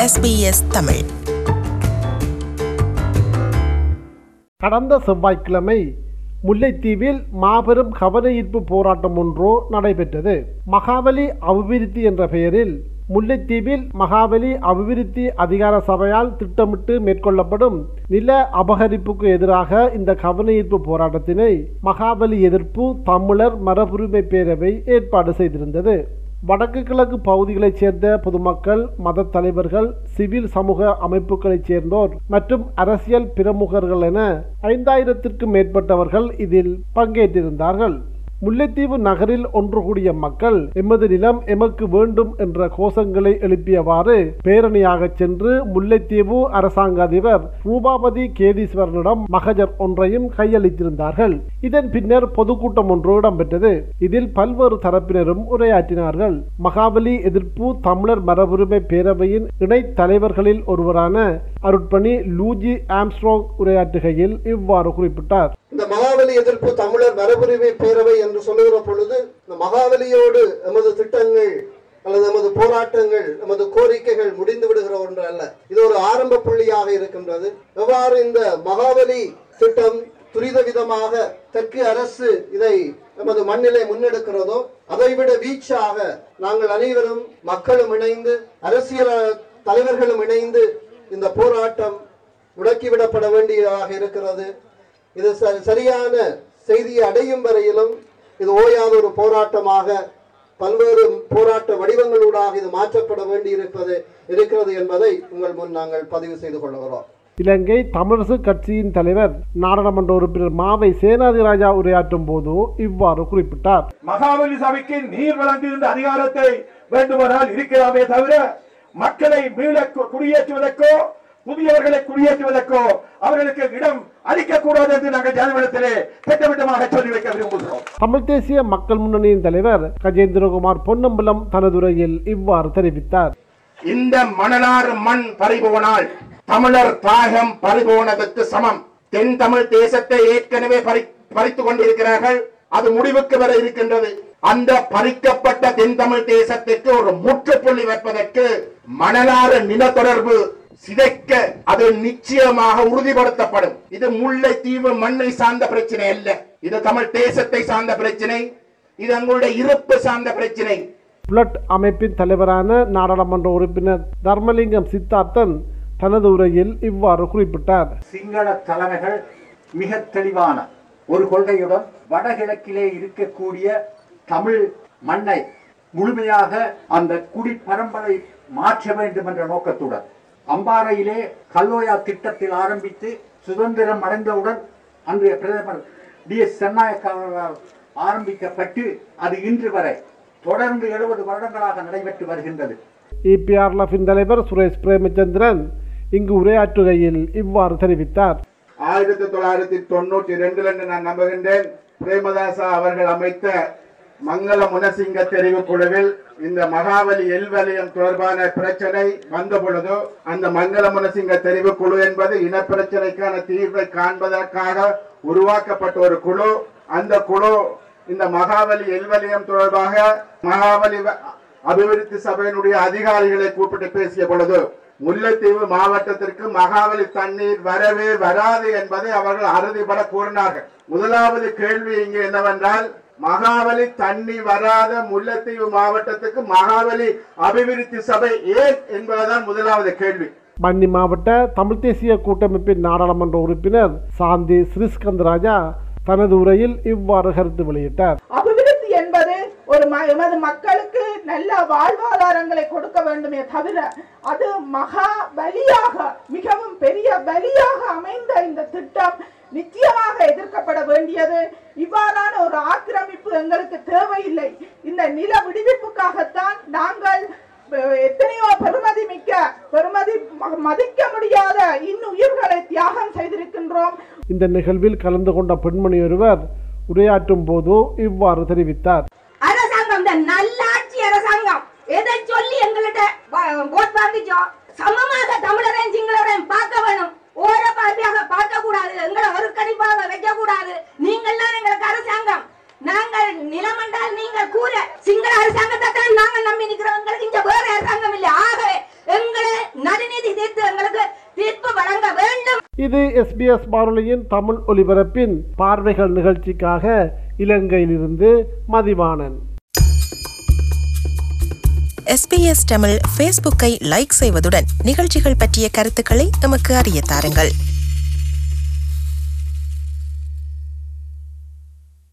SBS Tamil கடந்த செவ்வாய்க்கிழமை முல்லைத்தீவில் மாபெரும் கவனஈர்ப்பு போராட்டம் ஒன்றோ நடைபெற்றது மகாபலி அபிவிருத்தி என்ற பெயரில் முல்லைத்தீவில் மகாபலி அபிவிருத்தி அதிகார சபையால் திட்டமிட்டு மேற்கொள்ளப்படும் நில அபகரிப்புக்கு எதிராக இந்த கவனஈர்ப்பு போராட்டத்தினை மகாபலி எதிர்ப்பு தமிழர் மரபுரிமை பேரவை ஏற்பாடு செய்திருந்தது வடக்கு கிழக்கு பகுதிகளைச் சேர்ந்த பொதுமக்கள் மத தலைவர்கள் சிவில் சமூக அமைப்புகளைச் சேர்ந்தோர் மற்றும் அரசியல் பிரமுகர்கள் என ஐந்தாயிரத்திற்கும் மேற்பட்டவர்கள் இதில் பங்கேற்றிருந்தார்கள் முல்லைத்தீவு நகரில் ஒன்று கூடிய மக்கள் எமது நிலம் எமக்கு வேண்டும் என்ற கோஷங்களை எழுப்பியவாறு பேரணியாக சென்று முல்லைத்தீவு அரசாங்க அதிபர் ரூபாபதி கேதீஸ்வரனிடம் மகஜர் ஒன்றையும் கையளித்திருந்தார்கள் இதன் பின்னர் பொதுக்கூட்டம் ஒன்று இடம்பெற்றது இதில் பல்வேறு தரப்பினரும் உரையாற்றினார்கள் மகாபலி எதிர்ப்பு தமிழர் மரபுரிமை பேரவையின் இணைத் தலைவர்களில் ஒருவரான அருட்பணி லூஜி ஆம்ஸ்ட்ராங் உரையாற்றுகையில் இவ்வாறு குறிப்பிட்டார் இந்த மகாபலி எதிர்ப்பு தமிழர் மரபுரிமை பேரவை என்று சொல்லுகிற பொழுது இந்த மகாபலியோடு எமது திட்டங்கள் அல்லது எமது போராட்டங்கள் எமது கோரிக்கைகள் முடிந்து விடுகிற ஒன்று அல்ல இது ஒரு ஆரம்ப புள்ளியாக இருக்கின்றது எவ்வாறு இந்த மகாபலி திட்டம் துரித விதமாக தெற்கு அரசு இதை நமது மண்ணிலே முன்னெடுக்கிறதோ அதைவிட வீச்சாக நாங்கள் அனைவரும் மக்களும் இணைந்து அரசியல் தலைவர்களும் இணைந்து இந்த போராட்டம் முடக்கிவிடப்பட வேண்டியதாக இருக்கிறது இது ச- சரியான செய்தியை அடையும் வரையிலும் இது ஓயாத ஒரு போராட்டமாக பல்வேறு போராட்ட வடிவங்களூடாக இது மாற்றப்பட வேண்டி இருப்பது இருக்கிறது என்பதை உங்கள் முன் நாங்கள் பதிவு செய்து கொள்கிறோம் இலங்கை தமிழரசு கட்சியின் தலைவர் நாடாளுமன்ற உறுப்பினர் மாவை சேனாதிராஜா உரையாற்றும் போது இவ்வாறு குறிப்பிட்டார் மகாபலி சபைக்கு நீர் வழங்குகின்ற அதிகாரத்தை வேண்டுமானால் இருக்கலாமே தவிர மக்களை மீள கு- குடியேற்றுவதற்கோ புதியவர்களை குடியேற்றுவதற்கோ அவர்களுக்கு இடம் அளிக்கக்கூடாது என்று நாங்கள் ஜனவரத்திலே திட்டமிட்டமாக சொல்லி வைக்க விரும்புகிறோம் தமிழ் தேசிய மக்கள் முன்னணியின் தலைவர் கஜேந்திரகுமார் பொன்னம்பலம் தனதுரையில் இவ்வாறு தெரிவித்தார் இந்த மணலாறு மண் பறிபோனால் தமிழர் தாகம் பறிபோனதற்கு சமம் தென் தமிழ் தேசத்தை ஏற்கனவே பறி பறித்துக் கொண்டிருக்கிறார்கள் அது முடிவுக்கு வர இருக்கின்றது அந்த பறிக்கப்பட்ட தென் தமிழ் தேசத்திற்கு ஒரு முற்றுப்புள்ளி வைப்பதற்கு மணலாறு நில தொடர்பு சிதைக்க அது நிச்சயமாக உறுதிப்படுத்தப்படும் இது முல்லைத்தீவு மண்ணை சார்ந்த பிரச்சனை அல்ல இது தமிழ் தேசத்தை சார்ந்த பிரச்சனை இது எங்களுடைய இருப்பு சார்ந்த பிரச்சனை புலட் அமைப்பின் தலைவரான நாடாளுமன்ற உறுப்பினர் தர்மலிங்கம் சித்தார்த்தன் தனது உரையில் இவ்வாறு குறிப்பிட்டார் சிங்கள தலைமைகள் மிக தெளிவான ஒரு கொள்கையுடன் வடகிழக்கிலே இருக்கக்கூடிய தமிழ் மண்ணை முழுமையாக அந்த குடி பரம்பரை மாற்ற வேண்டும் என்ற நோக்கத்துடன் அம்பாறையிலே கல்லோயா திட்டத்தில் ஆரம்பித்து சுதந்திரம் அடைந்தவுடன் அன்றைய பிரதமர் டி எஸ் சென்னாயக் அவர்களால் ஆரம்பிக்கப்பட்டு அது இன்று வரை தொடர்ந்து எழுபது வருடங்களாக நடைபெற்று வருகின்றது இபிஆர்எஃபின் தலைவர் சுரேஷ் பிரேமச்சந்திரன் இங்கு உரையாற்றுகையில் இவ்வாறு தெரிவித்தார் ஆயிரத்தி தொள்ளாயிரத்தி தொண்ணூற்றி ரெண்டுல இருந்து நான் நம்புகின்றேன் பிரேமதாசா அவர்கள் அமைத்த மங்கள முனசிங்க தெரிவு குழுவில் இந்த மகாவலி எல்வலயம் தொடர்பான பிரச்சனை வந்த பொழுது அந்த மங்கள முனசிங்க தெரிவு குழு என்பது இன பிரச்சனைக்கான தீர்வை காண்பதற்காக உருவாக்கப்பட்ட ஒரு குழு அந்த குழு இந்த மகாவலி எல்வலயம் தொடர்பாக மகாவலி வ- அபிவிருத்தி சபையினுடைய அதிகாரிகளை கூப்பிட்டு பேசிய பொழுது முல்லைத்தீவு மாவட்டத்திற்கு மகாவலி தண்ணீர் வரவே வராது என்பதை அவர்கள் அறுதிபட கூறினார்கள் முதலாவது கேள்வி இங்கு என்னவென்றால் மகாவலி தண்ணி வராத முல்லைத்தீவு மாவட்டத்துக்கு மகாவலி அபிவிருத்தி சபை ஏன் என்பதுதான் முதலாவது கேள்வி மன்னி மாவட்ட தமிழ் தேசிய கூட்டமைப்பின் நாடாளுமன்ற உறுப்பினர் சாந்தி ஸ்ரீஸ்கந்தராஜா தனது உரையில் இவ்வாறு கருத்து வெளியிட்டார் அபிவிருத்தி என்பது ஒரு ம- எமது மக்களுக்கு நல்ல வாழ்வாதாரங்களை கொடுக்க வேண்டுமே தவிர அது மகா பலியாக மிகவும் பெரிய பலியாக அமைந்த இந்த திட்டம் நிச்சயமாக எதிர்க்கப்பட வேண்டியது இவ்வாறான ஒரு ஆக்கிரமிப்பு எங்களுக்கு தேவையில்லை இந்த நில விடுவிப்புக்காகத்தான் நாங்கள் அஹ், எத்தனையோ பெருமதி மிக்க பெருமதி ம- மதிக்க முடியாத இன்னுயிர்களை தியாகம் செய்திருக்கின்றோம் இந்த நிகழ்வில் கலந்து கொண்ட பெண்மணி ஒருவர் உரையாற்றும் போது இவ்வாறு தெரிவித்தார் அரசாங்கம் இந்த நல்லாட்சி அரசாங்கம் எதை சொல்லி எங்கள்கிட்ட வ- ஓட் வாங்கிச்சோ சமமாக தமிழரையும் சிங்களரையும் பார்க்க வேணும் ஓர பார்வையாக பார்க்க கூடாது எங்களை ஒரு கணிப்பாக வைக்க கூடாது நீங்கள் தான் எங்களுக்கு அரசாங்கம் நாங்கள் நிலம் என்றால் நீங்கள் கூற சிங்கள அரசாங்கத்தை தான் நாங்கள் நம்பி நிற்கிறோம் எங்களுக்கு இங்க வேற அரசாங்கம் இல்லை ஆகவே எங்களை நடு தீர்த்து எங்களுக்கு தீர்ப்பு வழங்க வேண்டும் இது எஸ்பிஎஸ் வானொலியின் தமிழ் ஒலிபரப்பின் பார்வைகள் நிகழ்ச்சிக்காக இலங்கையிலிருந்து மதிவாணன் எஸ்பிஎஸ் தமிழ் ஃபேஸ்புக்கை லைக் செய்வதுடன் நிகழ்ச்சிகள் பற்றிய கருத்துக்களை எமக்கு அறிய தாருங்கள்